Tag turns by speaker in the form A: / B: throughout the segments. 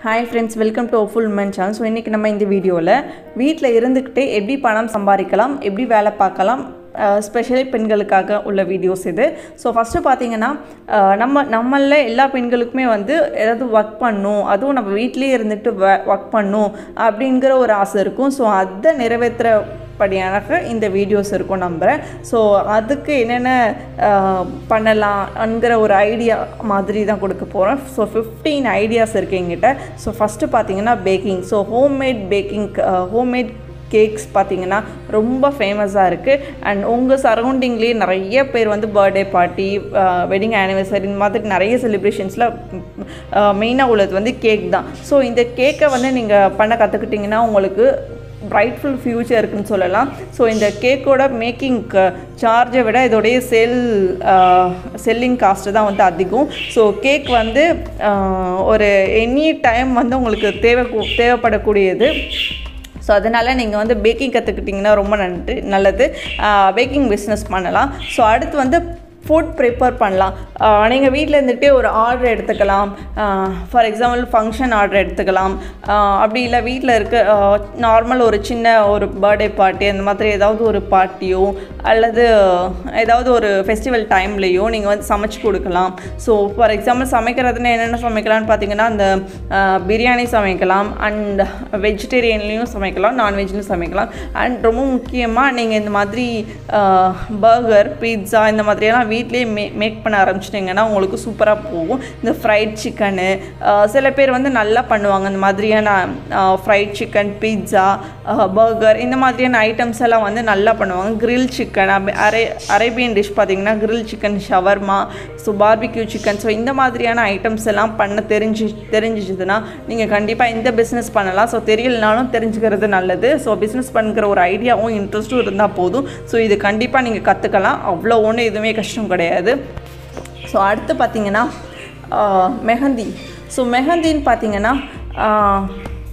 A: hi friends welcome to full woman channel so இன்றைக்கி நம்ம இந்த வீடியோவில் வீட்டில் இருந்துக்கிட்டே எப்படி பணம் சம்பாதிக்கலாம் எப்படி வேலை பார்க்கலாம் ஸ்பெஷலி பெண்களுக்காக உள்ள வீடியோஸ் இது ஸோ ஃபஸ்ட்டு பார்த்தீங்கன்னா அஹ், நம்ம நம்மளில் எல்லா பெண்களுக்குமே வந்து ஏதாவது ஒர்க் பண்ணும் அதுவும் நம்ம வீட்டிலேயே இருந்துட்டு ஒர்க் பண்ணும் அப்படிங்கிற ஒரு ஆசை இருக்கும் ஸோ அதை நிறைவேற்றுற படியாக இந்த வீடியோஸ் இருக்கும் நம்புகிறேன் ஸோ அதுக்கு என்னென்ன அஹ், பண்ணலாம்ங்கிற ஒரு ஐடியா மாதிரி தான் கொடுக்க போகிறேன் ஸோ ஃபிஃப்டீன் ஐடியாஸ் இருக்குது எங்கிட்ட ஸோ ஃபஸ்ட்டு பார்த்தீங்கன்னா baking so homemade baking homemade cakes பார்த்தீங்கன்னா ரொம்ப ஃபேமஸாக இருக்குது அண்ட் உங்கள் சரௌண்டிங்லேயே நிறைய பேர் வந்து பர்த்டே பார்ட்டி வெட்டிங் ஆனிவர்சரி இந்த மாதிரி நிறைய செலிப்ரேஷன்ஸில் மெயினாக உள்ளது வந்து கேக் தான் ஸோ இந்த கேக்கை வந்து நீங்கள் பண்ண கற்றுக்கிட்டிங்கன்னா உங்களுக்கு பிரைட்ஃபுல் ஃப்யூச்சர் இருக்குன்னு சொல்லலாம் ஸோ இந்த கேக்கோட மேக்கிங் சார்ஜை விட இதோடைய செல் செல்லிங் காஸ்ட்டு தான் வந்து அதிகம் ஸோ கேக் வந்து ஆஹ், ஒரு எனி டைம் வந்து உங்களுக்கு தேவை தேவைப்படக்கூடியது ஸோ அதனால் நீங்கள் வந்து பேக்கிங் கற்றுக்கிட்டிங்கன்னா ரொம்ப நன்றி நல்லது பேக்கிங் பிஸ்னஸ் பண்ணலாம் ஸோ அடுத்து வந்து ஃபுட் ப்ரிப்பேர் பண்ணலாம் நீங்கள் வீட்டில் இருந்துகிட்டே ஒரு ஆர்டர் எடுத்துக்கலாம் ஃபார் எக்ஸாம்பிள் ஃபங்க்ஷன் ஆர்டர் எடுத்துக்கலாம் ஆஹ் அப்படி இல்லை வீட்டில் இருக்க நார்மல் ஒரு சின்ன ஒரு பர்த்டே பார்ட்டி அந்த மாதிரி ஏதாவது ஒரு பார்ட்டியோ அல்லது ஏதாவது ஒரு ஃபெஸ்டிவல் டைம்லேயோ நீங்கள் வந்து சமைச்சு கொடுக்கலாம் ஸோ ஃபார் எக்ஸாம்பிள் சமைக்கிறதுனா என்னென்ன சமைக்கலாம்னு பார்த்தீங்கன்னா அந்த ஆஹ் பிரியாணி சமைக்கலாம் அண்ட் வெஜிடேரியன்லேயும் சமைக்கலாம் நான்வெஜ்லையும் சமைக்கலாம் அண்ட் ரொம்ப முக்கியமாக நீங்கள் இந்த மாதிரி பர்கர் பீட்சா இந்த மாதிரியெல்லாம் வீட்லேயே மே மேக் பண்ண ஆரம்பிச்சிட்டிங்கன்னா உங்களுக்கு சூப்பராக போகும் இந்த ஃப்ரைட் சிக்கனு சில பேர் வந்து நல்லா பண்ணுவாங்க இந்த மாதிரியான ஃப்ரைட் சிக்கன் பீட்சா பர்கர் இந்த மாதிரியான ஐட்டம்ஸ் எல்லாம் வந்து நல்லா பண்ணுவாங்க கிரில் சிக்கன் அரே அரேபியன் டிஷ் பார்த்தீங்கன்னா grill chicken shawarma so barbecue chicken so இந்த மாதிரியான ஐட்டம்ஸ் எல்லாம் பண்ண தெரிஞ்சு தெரிஞ்சிச்சுதுன்னா நீங்கள் கண்டிப்பாக இந்த பிஸ்னஸ் பண்ணலாம் ஸோ தெரியலனாலும் தெரிஞ்சுக்கிறது நல்லது ஸோ பிஸ்னஸ் பண்ணுற ஒரு ஐடியாவும் இன்ட்ரெஸ்ட்டும் இருந்தால் போதும் ஸோ இது கண்டிப்பாக நீங்கள் கற்றுக்கலாம் அவ்வளோ ஒன்றும் எதுவுமே கஷ்டம் கிடையாது ஸோ அடுத்து பார்த்தீங்கன்னா ஆஹ், மெஹந்தி ஸோ மெஹந்தின்னு பார்த்தீங்கன்னா ஆஹ்,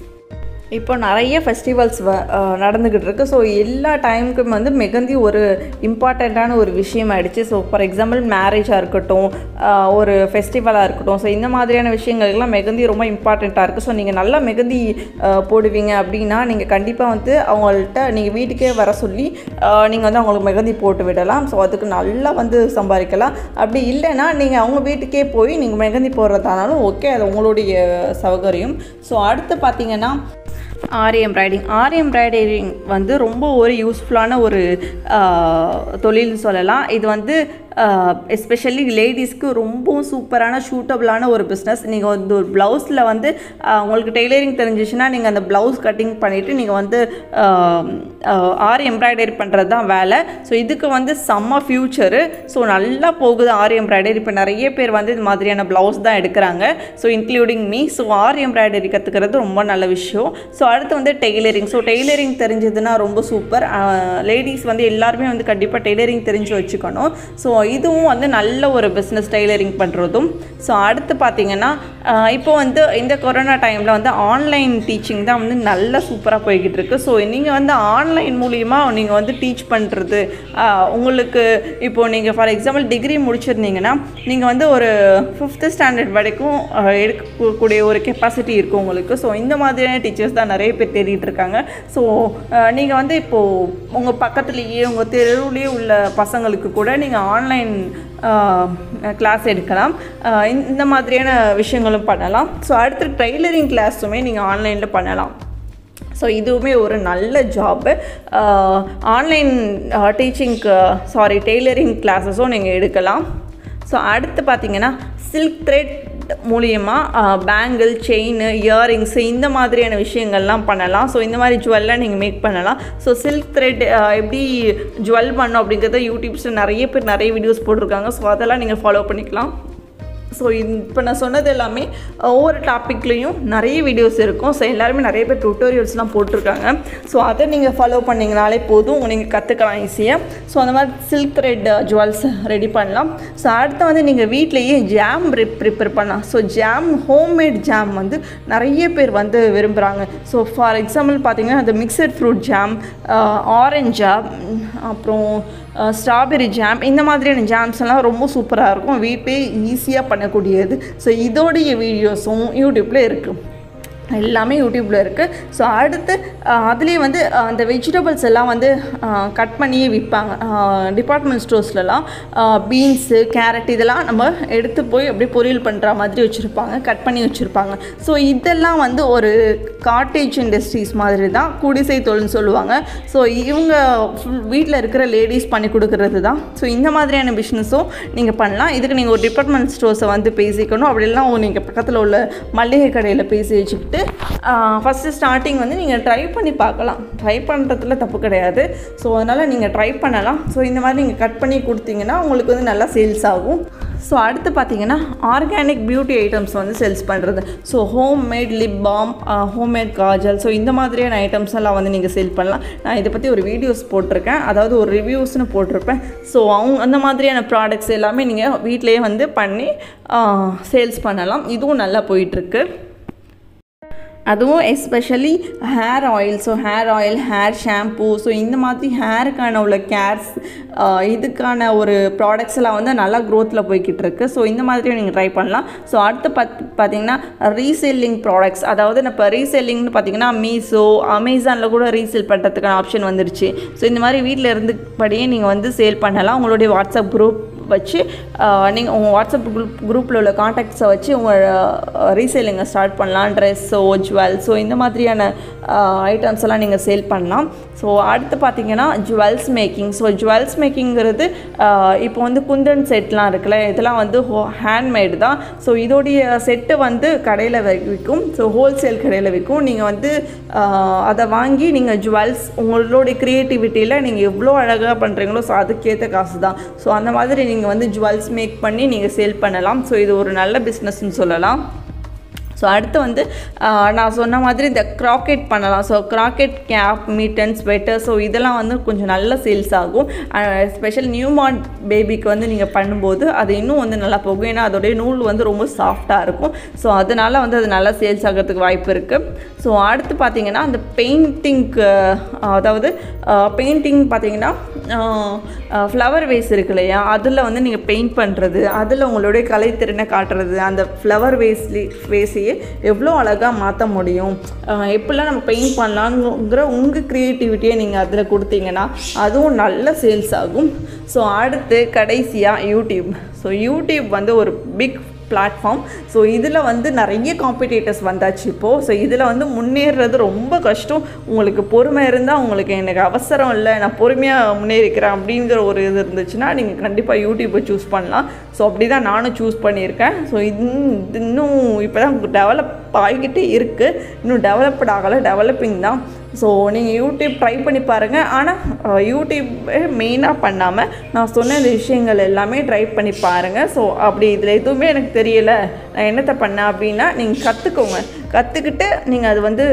A: இப்போ நிறைய ஃபெஸ்டிவல்ஸ் வ அஹ் நடந்துக்கிட்டு இருக்கு ஸோ எல்லா டைமுக்கும் வந்து மெகந்தி ஒரு இம்பார்ட்டண்ட்டான ஒரு விஷயம் ஆயிடுச்சு ஸோ ஃபார் எக்ஸாம்பிள் மேரேஜாக இருக்கட்டும் அஹ் ஒரு ஃபெஸ்டிவலாக இருக்கட்டும் ஸோ இந்த மாதிரியான விஷயங்களுக்கெல்லாம் மெகந்தி ரொம்ப இம்பார்ட்டண்ட்டாக இருக்குது ஸோ நீங்கள் நல்லா மெகந்தி அஹ் போடுவீங்க அப்படின்னா நீங்கள் கண்டிப்பாக வந்து அவங்கள்ட்ட நீங்கள் வீட்டுக்கே வர சொல்லி நீங்கள் வந்து அவங்களுக்கு மெகந்தி போட்டு விடலாம் ஸோ அதுக்கு நல்லா வந்து சம்பாதிக்கலாம் அப்படி இல்லைன்னா நீங்கள் அவங்க வீட்டுக்கே போய் நீங்கள் மெகந்தி போடுறதானாலும் ஓகே அது உங்களுடைய சௌகரியம் ஸோ அடுத்து பார்த்தீங்கன்னா ஆரி எம்ப்ராய்டிங் ஆரி எம்ப்ராய்டரிங் வந்து ரொம்ப ஒரு யூஸ்ஃபுல்லான ஒரு ஆஹ், தொழில் சொல்லலாம் இது வந்து எஸ்பெஷலி லேடிஸ்க்கு ரொம்பவும் சூப்பரான சூட்டபிளான ஒரு பிஸ்னஸ் நீங்கள் வந்து ஒரு ப்ளவுஸில் வந்து ஆஹ், உங்களுக்கு டெய்லரிங் தெரிஞ்சிச்சுன்னா நீங்கள் அந்த ப்ளவுஸ் கட்டிங் பண்ணிவிட்டு நீங்கள் வந்து ஆரி எம்ப்ராய்டரி பண்ணுறது தான் வேலை ஸோ இதுக்கு வந்து செம்ம ஃப்யூச்சரு ஸோ நல்லா போகுது ஆரி எம்ப்ராய்டரி இப்போ நிறைய பேர் வந்து இது மாதிரியான ப்ளவுஸ் தான் எடுக்கிறாங்க so including me so aari embroidery கற்றுக்கிறது ரொம்ப நல்ல விஷயம் ஸோ அடுத்து வந்து டெய்லரிங் ஸோ டெய்லரிங் தெரிஞ்சதுன்னா ரொம்ப சூப்பர் லேடிஸ் வந்து எல்லாருமே வந்து கண்டிப்பாக டெய்லரிங் தெரிஞ்சு வச்சுக்கணும் ஸோ இதுவும் வந்து நல்ல ஒரு பிஸ்னஸ் டெய்லரிங் பண்ணுறதும் ஸோ அடுத்து பார்த்தீங்கன்னா ஆஹ் இப்போ வந்து இந்த கொரோனா டைமில் வந்து ஆன்லைன் டீச்சிங் தான் வந்து நல்லா சூப்பராக போய்கிட்டு இருக்கு ஸோ நீங்கள் வந்து ஆன்லைன் மூலியமாக நீங்கள் வந்து டீச் பண்ணுறது உங்களுக்கு இப்போது நீங்கள் ஃபார் எக்ஸாம்பிள் டிகிரி முடிச்சிருந்தீங்கன்னா நீங்கள் வந்து ஒரு ஃபிஃப்த்து ஸ்டாண்டர்ட் வரைக்கும் ஆஹ் எடுக்கக்கூடிய ஒரு கெப்பாசிட்டி இருக்கும் உங்களுக்கு ஸோ இந்த மாதிரியான டீச்சர்ஸ் தான் நிறைய பேர் தேடிட்டு இருக்காங்க ஸோ நீங்கள் வந்து இப்போது உங்கள் பக்கத்துலேயே உங்கள் தெருவுலேயே உள்ள பசங்களுக்கு கூட நீங்கள் ஆன்லைன் கிளாஸ் எடுக்கலாம் ஆஹ் இந்த- இந்த மாதிரியான விஷயங்களும் பண்ணலாம் ஸோ அடுத்து டெய்லரிங் கிளாஸுமே நீங்கள் ஆன்லைனில் பண்ணலாம் ஸோ இதுவுமே ஒரு நல்ல ஜாப்பு ஆன்லைன் டீச்சிங்க்கு சாரி டெய்லரிங் கிளாஸஸும் நீங்கள் எடுக்கலாம் ஸோ அடுத்து பார்த்தீங்கன்னா சில்க் த்ரெட் மூலியமாக பேங்கிள் செயின் இயரிங்ஸ் இந்த மாதிரியான விஷயங்கள்லாம் பண்ணலாம் ஸோ இந்த மாதிரி ஜுவல்லாம் நீங்கள் மேக் பண்ணலாம் ஸோ சில்க் த்ரெட் எப்படி ஜுவல் பண்ணணும் அப்படிங்கிறத யூடியூப்ஸில் நிறைய பேர் நிறைய வீடியோஸ் போட்டிருக்காங்க ஸோ அதெல்லாம் நீங்கள் ஃபாலோ பண்ணிக்கலாம் ஸோ இப்போ நான் சொன்னது எல்லாமே ஒவ்வொரு டாப்பிக்லேயும் நிறைய வீடியோஸ் இருக்கும் ஸோ எல்லாருமே நிறைய பேர் டுட்டோரியல்ஸ்லாம் போட்டிருக்காங்க ஸோ அதை நீங்கள் ஃபாலோ பண்ணிங்கனாலே போதும் நீங்கள் கற்றுக்கலாம் ஈஸியாக ஸோ அந்த மாதிரி சில்க் த்ரெட் ஜுவல்ஸ் ரெடி பண்ணலாம் ஸோ அடுத்து வந்து நீங்கள் வீட்லேயே ஜாம் ப்ரிப்பேர் பண்ணலாம் ஸோ ஜாம் ஹோம்மேட் ஜாம் வந்து நிறைய பேர் வந்து விரும்புகிறாங்க ஸோ ஃபார் எக்ஸாம்பிள் பார்த்தீங்கன்னா அந்த mixed fruit jam orange jam அப்புறம் ஸ்ட்ராபெரி ஜாம் இந்த மாதிரியான ஜாம்ஸ் எல்லாம் ரொம்ப சூப்பராக இருக்கும் வீட்டே ஈஸியாக பண்ணக்கூடியது ஸோ இதோடைய வீடியோஸும் யூடியூப்பில் இருக்குது எல்லாமே யூடியூப்பில் இருக்குது ஸோ அடுத்து அதுலேயே வந்து அஹ், அந்த வெஜிடபிள்ஸ் எல்லாம் வந்து கட் பண்ணியே விற்பாங்க டிபார்ட்மெண்ட் ஸ்டோர்ஸ்லலாம் பீன்ஸு கேரட் இதெல்லாம் நம்ம எடுத்து போய் அப்படியே பொரியல் பண்ணுற மாதிரி வச்சுருப்பாங்க கட் பண்ணி வச்சுருப்பாங்க ஸோ இதெல்லாம் வந்து ஒரு காட்டேஜ் இண்டஸ்ட்ரீஸ் மாதிரி தான் குடிசை தொழில்னு சொல்லுவாங்க ஸோ இவங்க ஃபுல் வீட்டில் இருக்கிற லேடிஸ் பண்ணி கொடுக்கறது தான் ஸோ இந்த மாதிரியான பிஸ்னஸும் நீங்கள் பண்ணலாம் இதுக்கு நீங்கள் ஒரு டிபார்ட்மெண்ட் ஸ்டோர்ஸை வந்து பேசிக்கணும் அப்படிலாம் நீங்கள் பக்கத்தில் உள்ள மளிகை கடையில் பேசி வச்சுக்கிட்டு ஃபஸ்ட்டு ஸ்டார்டிங் வந்து நீங்கள் ட்ரை பண்ணி பார்க்கலாம் ட்ரை பண்ணுறதுல தப்பு கிடையாது ஸோ அதனால் நீங்கள் ட்ரை பண்ணலாம் ஸோ இந்த மாதிரி நீங்கள் கட் பண்ணி கொடுத்தீங்கன்னா உங்களுக்கு வந்து நல்லா சேல்ஸ் ஆகும் ஸோ அடுத்து பார்த்தீங்கன்னா ஆர்கானிக் பியூட்டி ஐட்டம்ஸ் வந்து சேல்ஸ் பண்ணுறது so home made lip balm homemade kajal so இந்த மாதிரியான ஐட்டம்ஸ் எல்லாம் வந்து நீங்கள் சேல் பண்ணலாம் நான் இதை பற்றி ஒரு வீடியோஸ் போட்டிருக்கேன் அதாவது ஒரு ரிவ்யூஸ்னு போட்டிருப்பேன் ஸோ அவங்க அந்த மாதிரியான ப்ராடக்ட்ஸ் எல்லாமே நீங்கள் வீட்டிலேயே வந்து பண்ணி சேல்ஸ் பண்ணலாம் இதுவும் நல்லா போயிட்டுருக்கு அதுவும் especially hair oil so hair oil hair shampoo so இந்த மாதிரி ஹேருக்கான உள்ள கேர்ஸ் இதுக்கான ஒரு ப்ராடக்ட்ஸ் எல்லாம் வந்து நல்லா க்ரோத்தில் போய்கிட்டு இருக்கு ஸோ இந்த மாதிரி நீங்கள் ட்ரை பண்ணலாம் ஸோ அடுத்து பார்த்து பார்த்தீங்கன்னா ரீசெல்லிங் ப்ராடக்ட்ஸ் அதாவது இப்போ ரீசெல்லிங்னு பார்த்தீங்கன்னா மீஷோ அமேசானில் கூட ரீசேல் பண்ணுறதுக்கான ஆப்ஷன் வந்துருச்சு ஸோ இந்த மாதிரி வீட்டில் இருந்தபடியே நீங்கள் வந்து சேல் பண்ணலாம் உங்களுடைய வாட்ஸ்அப் குரூப் வச்சு நீங்கள் உங்கள் வாட்ஸ்அப் குரூப் குரூப்பில் உள்ள காண்டாக்ட்ஸை வச்சு உங்கள் ரீசேலிங்கை ஸ்டார்ட் பண்ணலாம் ட்ரெஸ்ஸோ ஜுவல்ஸோ இந்த மாதிரியான ஐட்டம்ஸ் எல்லாம் நீங்கள் சேல் பண்ணலாம் ஸோ அடுத்து பார்த்தீங்கன்னா ஜுவல்ஸ் மேக்கிங் ஸோ ஜுவல்ஸ் மேக்கிங்கிறது இப்போ வந்து குந்தன் செட்லாம் இருக்குல்ல இதெல்லாம் வந்து ஹோ ஹேண்ட்மேடு தான் ஸோ இதோடைய செட்டு வந்து கடையில் விற்கும் ஸோ ஹோல்சேல் கடையில் விற்கும் நீங்கள் வந்து ஆஹ், அதை வாங்கி நீங்கள் ஜுவல்ஸ் உங்களுடைய க்ரியேட்டிவிட்டியில் நீங்கள் எவ்வளோ அழகாக பண்ணுறீங்களோ ஸோ அதுக்கேற்ற காசு தான் ஸோ அந்த மாதிரி நீங்கள் வந்து ஜுவல்ஸ் மேக் பண்ணி நீங்கள் சேல் பண்ணலாம் ஸோ இது ஒரு நல்ல பிஸ்னஸ்ன்னு சொல்லலாம் ஸோ அடுத்து வந்து ஆஹ், நான் சொன்ன மாதிரி இந்த க்ராக்கெட் பண்ணலாம் so crochet cap mitten sweater so இதெல்லாம் வந்து கொஞ்சம் நல்ல சேல்ஸ் ஆகும் ஸ்பெஷல் நியூமார்ன் பேபிக்கு வந்து நீங்கள் பண்ணும்போது அது இன்னும் வந்து நல்லா போகும் ஏன்னா அதோடைய நூல் வந்து ரொம்ப சாஃப்டாக இருக்கும் ஸோ அதனால் வந்து அது நல்லா சேல்ஸ் ஆகிறதுக்கு வாய்ப்பு இருக்குது ஸோ அடுத்து பார்த்தீங்கன்னா அந்த பெயிண்டிங்க்கு அதாவது பெயிண்டிங் பார்த்தீங்கன்னா ஃப்ளவர் வேஸ் இருக்கு இல்லையா அதில் வந்து நீங்கள் பெயிண்ட் பண்ணுறது அதில் உங்களுடைய கலைத்திறனை காட்டுறது அந்த ஃப்ளவர் வேஸ்லி வேஸையே எவ்வளோ அழகாக மாற்ற முடியும் அஹ் எப்படிலாம் நம்ம பெயிண்ட் பண்ணலாங்கிற உங்கள் க்ரியேட்டிவிட்டியை நீங்கள் அதில் கொடுத்தீங்கன்னா அதுவும் நல்ல சேல்ஸ் ஆகும் ஸோ அடுத்து கடைசியாக யூடியூப் ஸோ யூடியூப் வந்து ஒரு பிக் பிளாட்ஃபார்ம் ஸோ இதில் வந்து நிறைய காம்படிட்டர்ஸ் வந்தாச்சு இப்போது ஸோ இதில் வந்து முன்னேறுறது ரொம்ப கஷ்டம் உங்களுக்கு பொறுமை இருந்தால் உங்களுக்கு எனக்கு அவசரம் இல்லை நான் பொறுமையாக முன்னேறிக்கிறேன் அப்படிங்கிற ஒரு இது இருந்துச்சுன்னா நீங்கள் கண்டிப்பாக யூடியூப்பை சூஸ் பண்ணலாம் ஸோ அப்படி தான் நானும் சூஸ் பண்ணியிருக்கேன் ஸோ இன்னும் இப்போ தான் டெவலப் ஆகிக்கிட்டே இருக்குது இன்னும் டெவலப்ட் ஆகலை டெவலப்பிங் தான் ஸோ நீங்கள் யூடியூப் ட்ரை பண்ணி பாருங்கள் ஆனால் யூடியூப் மெயினாக பண்ணாமல் நான் சொன்ன இந்த விஷயங்கள் எல்லாமே ட்ரை பண்ணி பாருங்கள் ஸோ அப்படி இதில் எதுவுமே எனக்கு தெரியலை நான் என்னத்தை பண்ணேன் அப்படின்னா நீங்கள் கற்றுக்கோங்க கற்றுக்கிட்டு நீங்கள் அது வந்து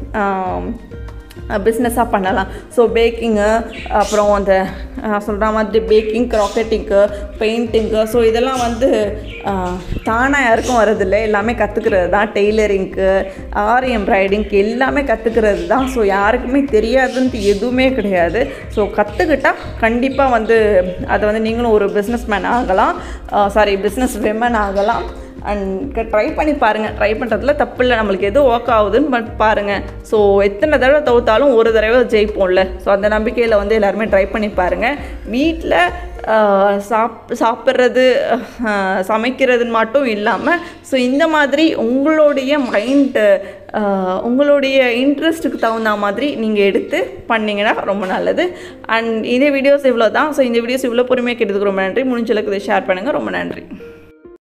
A: பிஸ்னஸாக பண்ணலாம் ஸோ பேக்கிங்கு அப்புறம் அந்த சொல்கிற மாதிரி பேக்கிங் க்ராக்கெட்டிங்கு பெயிண்டிங்கு ஸோ இதெல்லாம் வந்து தானாக யாருக்கும் வரதில்லை எல்லாமே கற்றுக்கிறது தான் டெய்லரிங்க்கு ஆரி எம்ப்ராய்டிங்க்கு எல்லாமே கற்றுக்கிறது தான் ஸோ யாருக்குமே தெரியாதுன்ட்டு எதுவுமே கிடையாது ஸோ கற்றுக்கிட்டா கண்டிப்பாக வந்து அதை வந்து நீங்களும் ஒரு பிஸ்னஸ் மேன் ஆகலாம் சாரி பிஸ்னஸ் விமன் ஆகலாம் அண்ட் ட்ரை பண்ணி பாருங்கள் ட்ரை பண்ணுறதுல தப்பு இல்லை நம்மளுக்கு எது ஒர்க் ஆகுதுன்னு பட் பாருங்கள் ஸோ எத்தனை தடவை தோத்தாலும் ஒரு தடவை ஜெயிப்போம்ல ஸோ அந்த நம்பிக்கையில் வந்து எல்லாருமே ட்ரை பண்ணி பாருங்கள் வீட்டில் சாப் சாப்பிட்றது ஆஹ், சமைக்கிறதுன்னு மட்டும் இல்லாமல் ஸோ இந்த மாதிரி உங்களுடைய மைண்டு உங்களுடைய இன்ட்ரெஸ்ட்டுக்கு தகுந்த மாதிரி நீங்கள் எடுத்து பண்ணிங்கன்னா ரொம்ப நல்லது அண்ட் இதே வீடியோஸ் இவ்வளோ தான் ஸோ இந்த வீடியோஸ் இவ்வளோ பொறுமையாக கேட்டதுக்கு ரொம்ப நன்றி முடிஞ்ச அளவுக்கு இதை ஷேர் பண்ணுங்கள் ரொம்ப நன்றி